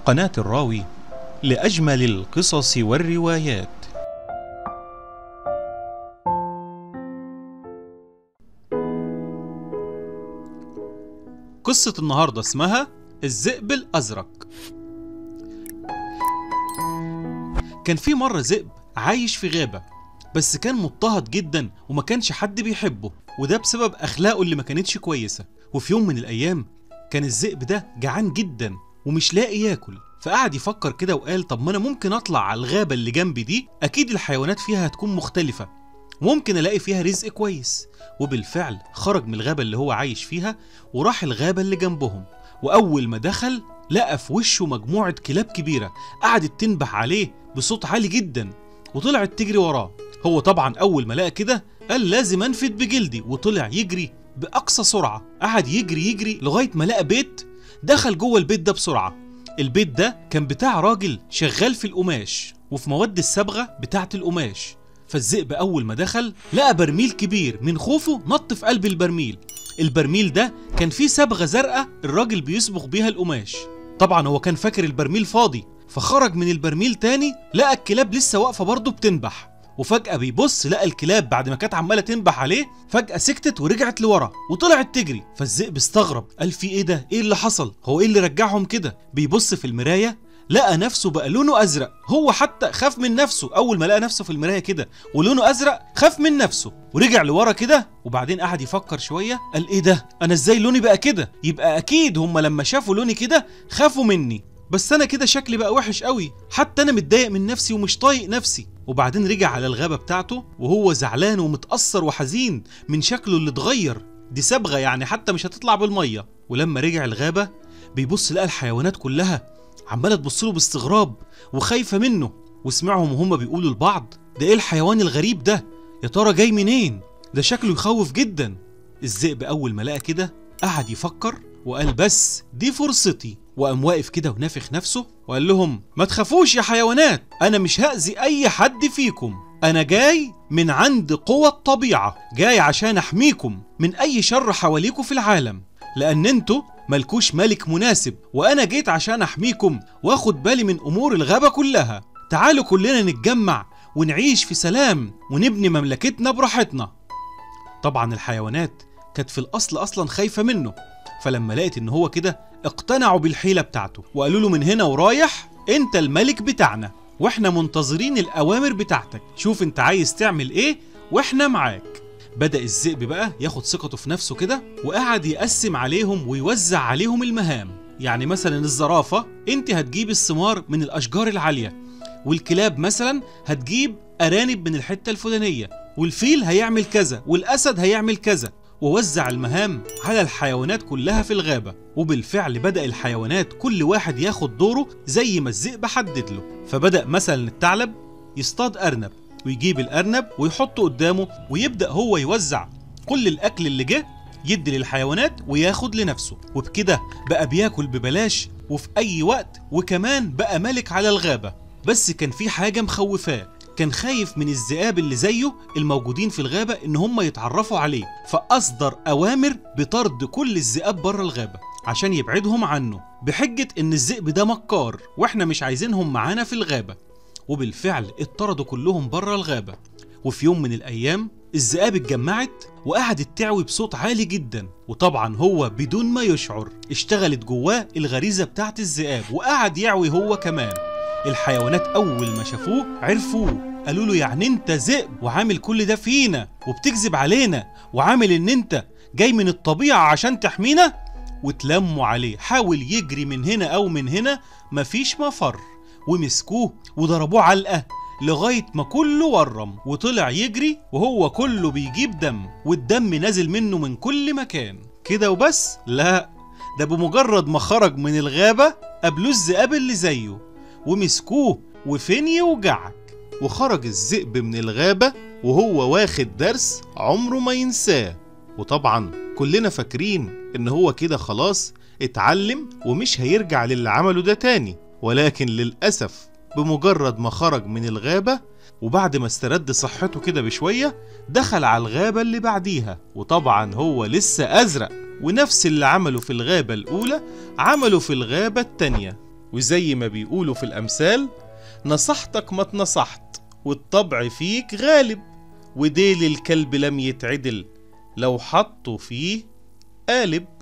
قناة الراوي لأجمل القصص والروايات قصة النهاردة اسمها الذئب الأزرق كان في مرة ذئب عايش في غابة بس كان مضطهد جدا وما كانش حد بيحبه وده بسبب أخلاقه اللي ما كانتش كويسة وفي يوم من الأيام كان الذئب ده جعان جدا ومش لاقي ياكل فقعد يفكر كده وقال طب ما انا ممكن اطلع على الغابة اللي جنبي دي اكيد الحيوانات فيها هتكون مختلفة وممكن الاقي فيها رزق كويس وبالفعل خرج من الغابة اللي هو عايش فيها وراح الغابة اللي جنبهم واول ما دخل لقى في وشه مجموعة كلاب كبيرة قعدت تنبح عليه بصوت عالي جدا وطلعت تجري وراه هو طبعا اول ما لقى كده قال لازم انفد بجلدي وطلع يجري باقصى سرعة قعد يجري يجري لغاية ما لقى بيت دخل جوه البيت ده بسرعة البيت ده كان بتاع راجل شغال في القماش وفي مواد الصبغة بتاعة القماش فالذئب أول ما دخل لقى برميل كبير من خوفه نط في قلب البرميل البرميل ده كان فيه صبغة زرقاء الراجل بيصبغ بيها القماش طبعا هو كان فاكر البرميل فاضي فخرج من البرميل تاني لقى الكلاب لسه واقفة برضه بتنبح وفجأة بيبص لقى الكلاب بعد ما كانت عمالة تنبح عليه فجأة سكتت ورجعت لورا وطلعت تجري فالذئب استغرب قال في ايه ده؟ ايه اللي حصل؟ هو ايه اللي رجعهم كده؟ بيبص في المراية لقى نفسه بقى لونه ازرق هو حتى خاف من نفسه اول ما لقى نفسه في المرايه كده ولونه ازرق خاف من نفسه ورجع لورا كده وبعدين قعد يفكر شويه قال ايه ده انا ازاي لوني بقى كده يبقى اكيد هم لما شافوا لوني كده خافوا مني بس انا كده شكلي بقى وحش قوي حتى انا متضايق من نفسي ومش طايق نفسي وبعدين رجع على الغابة بتاعته وهو زعلان ومتأثر وحزين من شكله اللي اتغير دي صبغة يعني حتى مش هتطلع بالمية ولما رجع الغابة بيبص لقى الحيوانات كلها عمالة تبص له باستغراب وخايفة منه وسمعهم وهم بيقولوا لبعض ده ايه الحيوان الغريب ده يا ترى جاي منين ده شكله يخوف جدا الذئب أول ما لقى كده قعد يفكر وقال بس دي فرصتي وقام واقف كده ونافخ نفسه وقال لهم ما تخافوش يا حيوانات انا مش هأذي اي حد فيكم انا جاي من عند قوى الطبيعة جاي عشان احميكم من اي شر حواليكم في العالم لان انتوا ملكوش ملك مناسب وانا جيت عشان احميكم واخد بالي من امور الغابة كلها تعالوا كلنا نتجمع ونعيش في سلام ونبني مملكتنا براحتنا طبعا الحيوانات كانت في الاصل اصلا خايفة منه فلما لقيت ان هو كده اقتنعوا بالحيلة بتاعته وقالوا له من هنا ورايح انت الملك بتاعنا واحنا منتظرين الاوامر بتاعتك شوف انت عايز تعمل ايه واحنا معاك بدأ الذئب بقى ياخد ثقته في نفسه كده وقعد يقسم عليهم ويوزع عليهم المهام يعني مثلا الزرافة انت هتجيب الثمار من الاشجار العالية والكلاب مثلا هتجيب ارانب من الحتة الفلانية والفيل هيعمل كذا والاسد هيعمل كذا ووزع المهام على الحيوانات كلها في الغابة وبالفعل بدأ الحيوانات كل واحد ياخد دوره زي ما الذئب حدد له فبدأ مثلا الثعلب يصطاد أرنب ويجيب الأرنب ويحطه قدامه ويبدأ هو يوزع كل الأكل اللي جه يدي للحيوانات وياخد لنفسه وبكده بقى بياكل ببلاش وفي أي وقت وكمان بقى ملك على الغابة بس كان في حاجة مخوفاه كان خايف من الذئاب اللي زيه الموجودين في الغابة إن هم يتعرفوا عليه فأصدر أوامر بطرد كل الذئاب بره الغابة عشان يبعدهم عنه بحجة إن الذئب ده مكار وإحنا مش عايزينهم معانا في الغابة وبالفعل اتطردوا كلهم بره الغابة وفي يوم من الأيام الذئاب اتجمعت وقعدت تعوي بصوت عالي جدا وطبعا هو بدون ما يشعر اشتغلت جواه الغريزة بتاعت الذئاب وقعد يعوي هو كمان الحيوانات أول ما شافوه عرفوه قالوا له يعني انت ذئب وعامل كل ده فينا وبتكذب علينا وعامل ان انت جاي من الطبيعة عشان تحمينا وتلموا عليه حاول يجري من هنا او من هنا مفيش مفر ومسكوه وضربوه علقة لغاية ما كله ورم وطلع يجري وهو كله بيجيب دم والدم نازل منه من كل مكان كده وبس لا ده بمجرد ما خرج من الغابة قابلوه الذئاب اللي زيه ومسكوه وفين يوجعك وخرج الذئب من الغابة وهو واخد درس عمره ما ينساه وطبعا كلنا فاكرين ان هو كده خلاص اتعلم ومش هيرجع للي عمله ده تاني ولكن للأسف بمجرد ما خرج من الغابة وبعد ما استرد صحته كده بشوية دخل على الغابة اللي بعديها وطبعا هو لسه أزرق ونفس اللي عمله في الغابة الأولى عمله في الغابة التانية وزي ما بيقولوا في الأمثال نصحتك ما اتنصحت والطبع فيك غالب وديل الكلب لم يتعدل لو حطوا فيه قالب